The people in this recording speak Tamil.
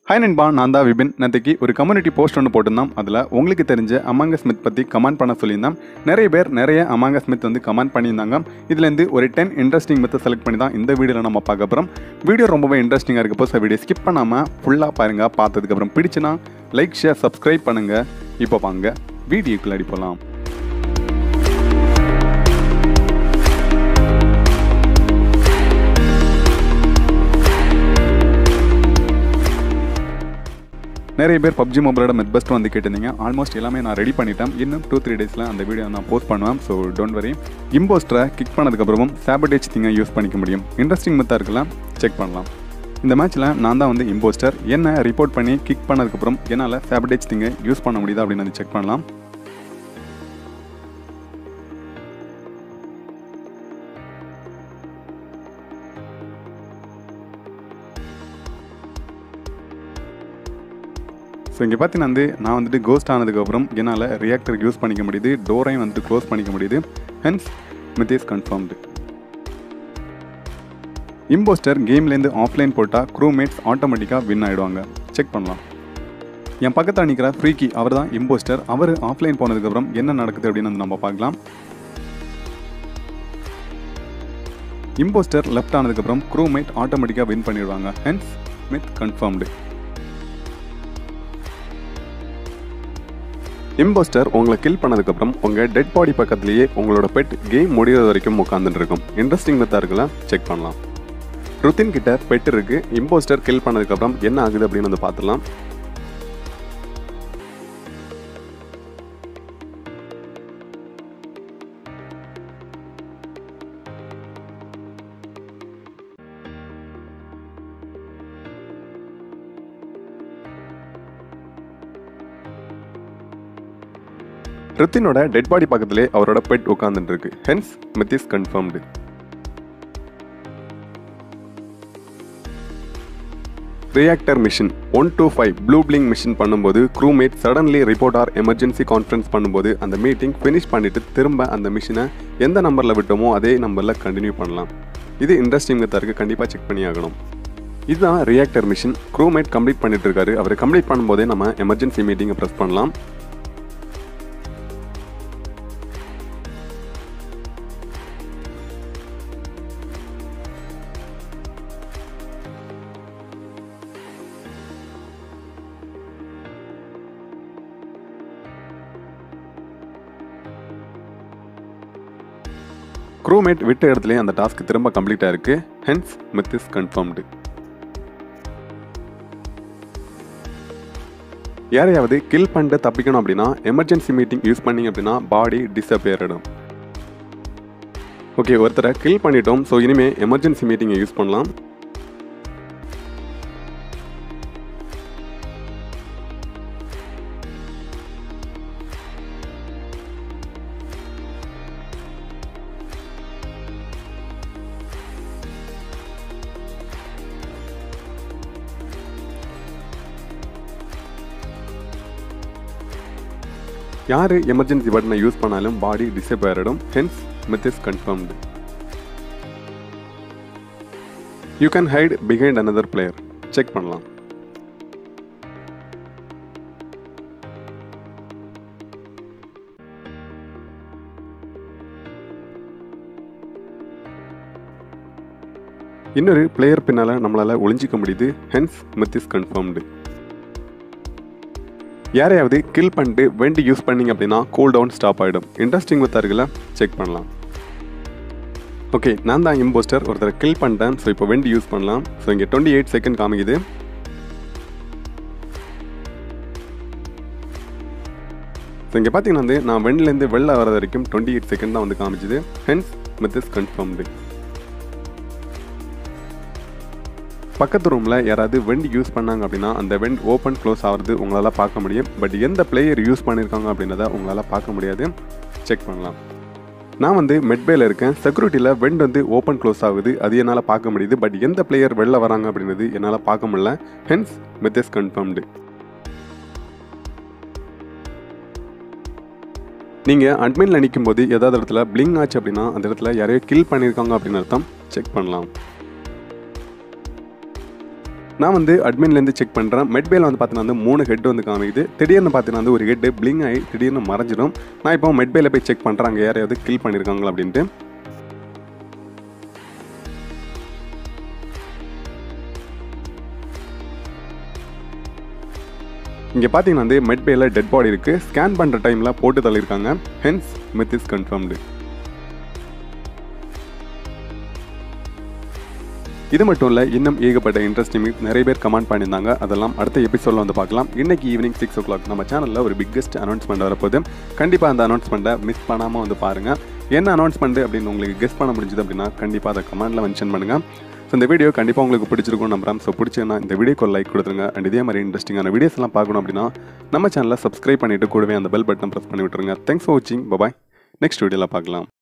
ஹாய் நண்பா நான் தான் விபின் நேற்றுக்கு ஒரு கம்யூனிட்டி போஸ்ட் ஒன்று போட்டிருந்தோம் அதில் உங்களுக்கு தெரிஞ்ச அமாங்க ஸ்மித் பற்றி கமெண்ட் பண்ண சொல்லியிருந்தோம் நிறைய பேர் நிறைய அமாங்க ஸ்மித் வந்து கமெண்ட் பண்ணியிருந்தாங்க இதுலேருந்து ஒரு டென் இன்ட்ரெஸ்டிங் மெத்தை செலக்ட் பண்ணி தான் இந்த வீடியோவில் நம்ம பார்க்க போகிறோம் வீடியோ ரொம்பவே இன்ட்ரெஸ்டிங்காக இருக்கப்போ ஸோ வீடியோ ஸ்கிப் பண்ணாமல் ஃபுல்லாக பாருங்கள் பார்த்ததுக்கப்புறம் பிடிச்சுன்னா லைக் ஷேர் சப்ஸ்கிரைப் பண்ணுங்கள் இப்போ வாங்க வீடியோக்குள்ளாடி போகலாம் நிறைய பேர் பப்ஜி மொபைலோட மெத் பெஸ்ட் வந்து கேட்டிருந்தீங்க ஆல்மோஸ்ட் எல்லாமே நான் ரெடி பண்ணிட்டேன் இன்னும் டூ த்ரீ டேஸில் அந்த வீடியோ நான் போஸ்ட் பண்ணுவேன் so don't worry இம்போஸ்டரை kick பண்ணதுக்கப்புறமும் சாபடேஜ் திங்கை use பண்ணிக்க முடியும் இன்ட்ரெஸ்டிங் மெத்தாக இருக்கலாம் செக் பண்ணலாம் இந்த மேட்ச்சில் நான் தான் வந்து இம்போஸ்டர் என்ன ரிப்போர்ட் பண்ணி கிக் பண்ணதுக்கப்புறம் என்னால் சாபடேஜ் திங்கை யூஸ் பண்ண முடியுதா அப்படின்னு வந்து செக் பண்ணலாம் ஸோ இங்கே பார்த்தீங்கன்னா வந்து நான் வந்துட்டு கோஸ்ட் ஆனதுக்கப்புறம் என்னால் ரியாக்டர் யூஸ் பண்ணிக்க முடியுது டோரையும் வந்துட்டு க்ளோஸ் பண்ணிக்க முடியுது hence myth is confirmed impostor கேம்லேருந்து ஆஃப்லைன் போட்டால் க்ரூமேட்ஸ் ஆட்டோமேட்டிக்காக வின் ஆகிடுவாங்க செக் பண்ணலாம் என் பக்கத்தில் நிற்கிற ஃப்ரீக்கி அவர் தான் இம்போஸ்டர் அவர் ஆஃப்லைன் போனதுக்கப்புறம் என்ன நடக்குது அப்படின்னு வந்து நம்ம பார்க்கலாம் இம்போஸ்டர் லெஃப்ட் ஆனதுக்கப்புறம் க்ரூமேட் ஆட்டோமேட்டிக்காக வின் பண்ணிடுவாங்க ஹென்ஸ் மித் கன்ஃபார்ம்டு இம்போஸ்டர் உங்களை கில் பண்ணதுக்கப்புறம் உங்கள் டெட் பாடி பக்கத்துலேயே உங்களோட பெட் கேம் முடிகிற வரைக்கும் உட்காந்துட்டு இருக்கும் இன்ட்ரெஸ்டிங் மெத்தாக இருக்கலாம் செக் பண்ணலாம் ருத்தின் கிட்ட பெட் இருக்கு இம்போஸ்டர் கில் பண்ணதுக்கப்புறம் என்ன ஆகுது அப்படின்னு வந்து பார்த்துலாம் ரித்தினோட டெட் பாடி பக்கத்திலே அவரோட பெட் உட்காந்துட்டு இருக்கு hence myth is confirmed reactor mission one two five blue blink mission பண்ணும்போது crewmate suddenly report or emergency conference பண்ணும்போது அந்த மீட்டிங் ஃபினிஷ் பண்ணிட்டு திரும்ப அந்த மிஷினை எந்த நம்பரில் விட்டோமோ அதே நம்பரில் கண்டினியூ பண்ணலாம் இது இன்ட்ரெஸ்டிங் இருக்குது கண்டிப்பாக செக் பண்ணி ஆகணும் இதுதான் ரியாக்டர் மிஷின் க்ரூமேட் கம்ப்ளீட் பண்ணிட்டு இருக்காரு அவர் கம்ப்ளீட் பண்ணும்போதே நம்ம எமர்ஜென்சி மீட்டிங்கை ப்ரெஸ் பண்ணலாம் க்ரூமேட் விட்ட இடத்துலயே அந்த டாஸ்க் திரும்ப கம்ப்ளீட் ஆயிருக்கு ஹென்ஸ் மித் இஸ் கன்ஃபார்ம்டு யாரையாவது கில் பண்ணிட்டு தப்பிக்கணும் அப்படின்னா எமர்ஜென்சி மீட்டிங் யூஸ் பண்ணீங்க அப்படின்னா பாடி டிஸப்பியர் ஆகிடும் ஓகே ஒருத்தரை கில் பண்ணிட்டோம் ஸோ இனிமேல் எமர்ஜென்சி மீட்டிங்கை யூஸ் பண்ணலாம் யார் எமர்ஜென்சி பட்டனை யூஸ் பண்ணாலும் பாடி டிசப்பியர் ஆகிடும் hence myth is confirmed you can hide behind another player check பண்ணலாம் இன்னொரு பிளேயர் பின்னால் நம்மளால் ஒளிஞ்சிக்க முடியுது ஹென்ஸ் மித் இஸ் கன்ஃபார்ம்டு யாரையாவது கில் பண்ணிட்டு வெண்டி யூஸ் பண்ணீங்க அப்படின்னா கூல் டவுன் ஸ்டாப் ஆகிடும் இன்ட்ரெஸ்டிங் மெத்தாக இருக்குல்ல செக் பண்ணலாம் ஓகே நான் தான் இம்போஸ்டர் ஒருத்தர் கில் பண்ணிட்டேன் ஸோ இப்போ வெண்டி யூஸ் பண்ணலாம் ஸோ இங்கே டுவெண்ட்டி எயிட் செகண்ட் காமிக்குது ஸோ இங்கே பார்த்தீங்கன்னா வந்து நான் வெண்ட்லேருந்து வெளில வர வரைக்கும் டுவெண்ட்டி எயிட் செகண்ட் தான் வந்து காமிச்சுது ஹென்ஸ் மித் இஸ் கன்ஃபார்ம்டு பக்கத்து ரூமில் யாராவது வெண்ட் யூஸ் பண்ணாங்க அப்படின்னா அந்த வெண்ட் ஓப்பன் க்ளோஸ் ஆகிறது உங்களால் பார்க்க முடியும் பட் எந்த பிளேயர் யூஸ் பண்ணியிருக்காங்க அப்படின்றத உங்களால் பார்க்க முடியாது செக் பண்ணலாம் நான் வந்து மெட்பேல இருக்கேன் செக்யூரிட்டியில் வெண்ட் வந்து ஓப்பன் க்ளோஸ் ஆகுது அது என்னால் பார்க்க முடியுது பட் எந்த பிளேயர் வெளில வராங்க அப்படின்றது என்னால் பார்க்க முடியல ஹென்ஸ் மெத் இஸ் கன்ஃபார்ம்டு நீங்கள் அட்மினில் நிற்கும் போது ஏதாவது இடத்துல பிளிங் ஆச்சு அப்படின்னா அந்த இடத்துல யாரையோ கில் பண்ணியிருக்காங்க அப்படின்னு அர்த்தம் செக் பண்ணலாம் நான் வந்து அட்மின்லேருந்து செக் பண்ணுறேன் மெட்பேல வந்து பார்த்தீங்கன்னா வந்து மூணு ஹெட் வந்து காமிக்குது திடீர்னு பார்த்தீங்கன்னா வந்து ஒரு ஹெட் பிளிங் ஆகி திடீர்னு மறைஞ்சிடும் நான் இப்போ மெட்பேல போய் செக் பண்ணுறேன் அங்கே யாரையாவது கில் பண்ணியிருக்காங்களா அப்படின்ட்டு இங்கே பார்த்தீங்கன்னா வந்து மெட்பேல டெட் பாடி இருக்குது ஸ்கேன் பண்ணுற டைமில் போட்டு தள்ளியிருக்காங்க ஹென்ஸ் மித் இஸ் கன்ஃபார்ம்டு இது மட்டும் இல்லை இன்னும் ஏகப்பட்ட இன்ட்ரெஸ்டிங் நிறைய பேர் கமெண்ட் பண்ணியிருந்தாங்க அதெல்லாம் அடுத்த எபிசோடில் வந்து பார்க்கலாம் இன்னைக்கு ஈவினிங் சிக்ஸ் ஓ கிளாக் நம்ம சேனலில் ஒரு பிக்கஸ்ட் அனௌன்ஸ்மெண்ட் வரப்போகுது கண்டிப்பாக அந்த அனௌன்ஸ்மெண்ட்டை மிஸ் பண்ணாமல் வந்து பாருங்கள் என்ன அனௌன்ஸ்மெண்ட் அப்படின்னு உங்களுக்கு கெஸ் பண்ண முடிஞ்சது அப்படின்னா கண்டிப்பாக அதை கமெண்ட்டில் மென்ஷன் பண்ணுங்கள் ஸோ இந்த வீடியோ கண்டிப்பாக உங்களுக்கு பிடிச்சிருக்கும் நம்புறேன் ஸோ பிடிச்சேன்னா இந்த வீடியோக்கு ஒரு லைக் கொடுத்துருங்க அண்ட் இதே மாதிரி இன்ட்ரெஸ்டிங்கான வீடியோஸ் எல்லாம் பார்க்கணும் அப்படின்னா நம்ம சேனலை சப்ஸ்கிரைப் பண்ணிட்டு கூடவே அந்த பெல் பட்டன் ப்ரெஸ் பண்ணி விட்டுருங்க தேங்க்ஸ் ஃபார் வாட்சிங் பபாய் நெக்ஸ்ட் வீடியோவில் பார்க்கலாம்